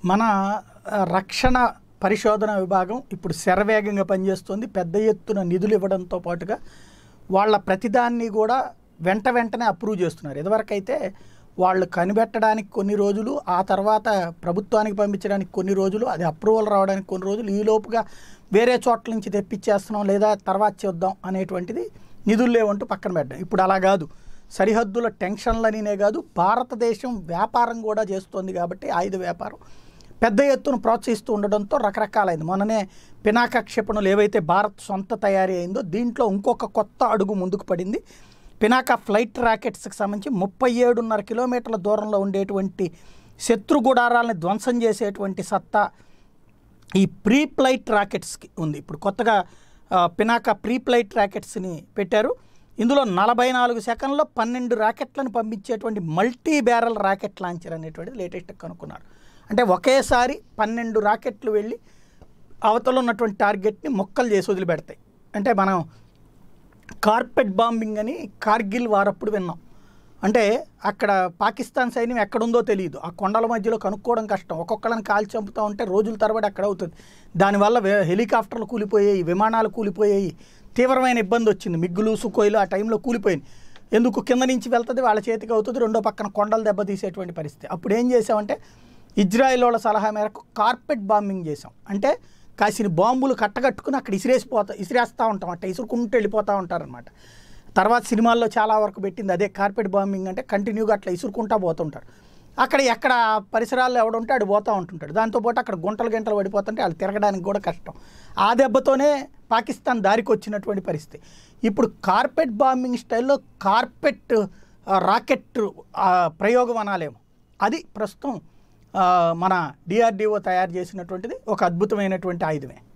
మన ఆ, రక్షణ పరిశోధన విభాగం ఇప్పుడు శరవేగంగా పనిచేస్తుంది పెద్ద ఎత్తున నిధులు ఇవ్వడంతో పాటుగా వాళ్ళ ప్రతిదాన్ని కూడా వెంట వెంటనే అప్రూవ్ చేస్తున్నారు ఇదివరకైతే వాళ్ళు కనిపెట్టడానికి కొన్ని రోజులు ఆ తర్వాత ప్రభుత్వానికి పంపించడానికి కొన్ని రోజులు అది అప్రూవల్ రావడానికి కొన్ని రోజులు ఈ లోపుగా వేరే చోట్ల నుంచి తెప్పించేస్తున్నాం లేదా తర్వాత చేద్దాం అనేటువంటిది నిధులు లేవంటూ పక్కన పెట్టడం ఇప్పుడు అలా కాదు సరిహద్దుల టెన్షన్లనినే కాదు భారతదేశం వ్యాపారం కూడా చేస్తోంది కాబట్టి ఆయుధ వ్యాపారం పెద్ద ఎత్తున ప్రోత్సహిస్తూ ఉండడంతో రకరకాలైంది మొన్ననే పినాక క్షిపణులు ఏవైతే భారత్ సొంత తయారీ అయిందో దీంట్లో ఇంకొక కొత్త అడుగు ముందుకు పడింది పినాక ఫ్లైట్ రాకెట్స్కి సంబంధించి ముప్పై ఏడున్నర కిలోమీటర్ల దూరంలో ఉండేటువంటి శత్రు గుడారాలను ధ్వంసం చేసేటువంటి సత్తా ఈ ప్రీ ఫ్లైట్ రాకెట్స్కి ఉంది ఇప్పుడు కొత్తగా ఆ, పినాక ప్రీ ఫ్లైట్ రాకెట్స్ని పెట్టారు ఇందులో నలభై నాలుగు సెకండ్లో పన్నెండు రాకెట్లను పంపించేటువంటి మల్టీ బ్యారల్ రాకెట్ లాంచర్ అనేటువంటిది లేటెస్ట్ కనుక్కున్నారు అంటే ఒకేసారి పన్నెండు రాకెట్లు వెళ్ళి అవతల ఉన్నటువంటి టార్గెట్ని మొక్కలు చేసి వదిలిపెడతాయి అంటే మనం కార్పెట్ బాంబింగ్ అని కార్గిల్ వారప్పుడు విన్నాం అంటే అక్కడ పాకిస్తాన్ సైన్యం ఎక్కడుందో తెలియదు ఆ కొండల మధ్యలో కనుక్కోవడం కష్టం ఒక్కొక్కళ్ళని కాల్చి చంపుతూ ఉంటే రోజుల తరబడి అక్కడ అవుతుంది దానివల్ల వే- హెలికాప్టర్లు కూలిపోయాయి విమానాలు కూలిపోయాయి తీవ్రమైన ఇబ్బంది వచ్చింది మిగ్గులు సుకోయిలు ఆ టైంలో కూలిపోయింది ఎందుకు కింద నుంచి వెళ్తుంది వాళ్ళ చేతికి అవుతుంది రెండో పక్కన కొండలు దెబ్బతీసేటువంటి పరిస్థితి అప్పుడు ఏం చేసామంటే ఇజ్రాయెల్ వాళ్ళ సలహా మేరకు కార్పెట్ బాంబింగ్ చేసాం అంటే కాసిన బాంబులు కట్టగట్టుకుని అక్కడ ఇసిరేసిపోతా ఇసిరేస్తూ ఉంటాం అట్ట ఇసురుకుంటూ వెళ్ళిపోతూ ఉంటారనమాట తర్వాత సినిమాల్లో చాలా వరకు పెట్టింది అదే కార్పెట్ బాంబింగ్ అంటే కంటిన్యూగా అట్లా ఇసురుకుంటా పోతుంటారు అక్కడ ఎక్కడ పరిసరాల్లో ఎవడుంటే ఆడు పోతూ ఉంటుంటాడు దాంతోపాటు అక్కడ గుంటలు గంటలు పడిపోతుంటే వాళ్ళు తిరగడానికి కూడా కష్టం ఆ దెబ్బతోనే పాకిస్తాన్ దారికి వచ్చినటువంటి పరిస్థితి ఇప్పుడు కార్పెట్ బాంబింగ్ స్టైల్లో కార్పెట్ ఆ, రాకెట్ ఆ, ప్రయోగం అనాలేమో అది ప్రస్తుతం ఆ, మన డిఆర్డిఓ తయారు చేసినటువంటిది ఒక అద్భుతమైనటువంటి ఆయుధమే